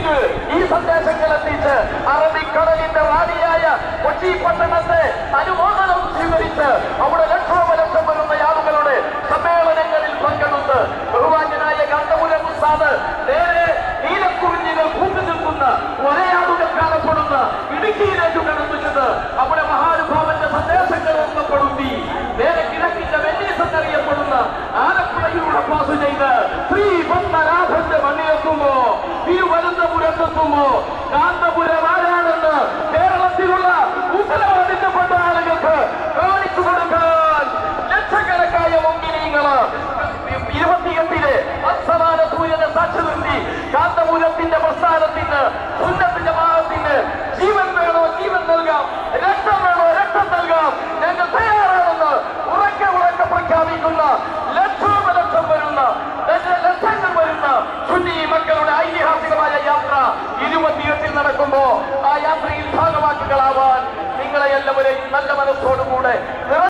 link ഈ സന്ദേശങ്ങൾ എത്തിച്ച് അറബിക്കടലിന്റെ റാണിയായ കൊച്ചി പട്ടണത്തെ അനുമോദനം സ്വീകരിച്ച് അവിടെ ലക്ഷോപലക്ഷം വരുന്ന ആളുകളുടെ സമ്മേളനങ്ങളിൽ പങ്കെടുത്ത് ബഹുമാന്യനായ കാന്തപുരം ഉസ്താദ് നേരെ നീലക്കുറിഞ്ഞികൾ കൂട്ടു നിൽക്കുന്ന ഒരേ ആളുകൾ കാണപ്പെടുന്ന ഇടുക്കിയിലേക്ക് കടന്നു ചെന്ന് അവിടെ മഹാനുഭാവന്റെ സന്ദേശങ്ങൾ ഓർമ്മപ്പെടുത്തി നേരെ കിഴക്കിന്റെ വെന്നീസ് എന്നറിയപ്പെടുന്ന ആലപ്പുഴയിലൂടെ പാസ് ചെയ്ത് ശ്രീ പത്മനാഭന്റെ മണ്ണിലെത്തുമ്പോ തിരുവനന്തപുരത്തെത്തുമ്പോ കാന്തപുരം ആരാണെന്ന് കേരളത്തിലുള്ള ഉത്തരവാദിത്തപ്പെട്ട ആളുകൾക്ക് കാണിച്ചു കൊടുക്കാൻ ലക്ഷക്കണക്കായ മുങ്കിനീങ്ങള് ഇരുപത്തിയെട്ടിലെ അസമാന സൂര്യനെ സാക്ഷി നിർത്തി കാന്തപുരത്തിന്റെ പ്രസ്ഥാനത്തിന് സുന്നത്ത് ജമാഅത്തിന് ജീവൻ വേണോ ജീവൻ നൽകാം രക്തം വേണോ രക്തം നൽകാം ഞങ്ങൾ തയ്യാറാണെന്ന് ഉറക്കെ ഉറക്കെ പ്രഖ്യാപിക്കുന്ന ലക്ഷോപലക്ഷം വരുന്ന ലക്ഷ- ലക്ഷങ്ങൾ വരുന്ന സുന്നി മക്കളുടെ ഐതിഹാസികമായ യാത്ര ഇരുപത്തിയെട്ടിൽ നടക്കുമ്പോ ആ യാത്രയിൽ ഭാഗവാക്കുകളാവാൻ നിങ്ങളെ എല്ലാവരെയും നല്ല മനസ്സോടുകൂടെ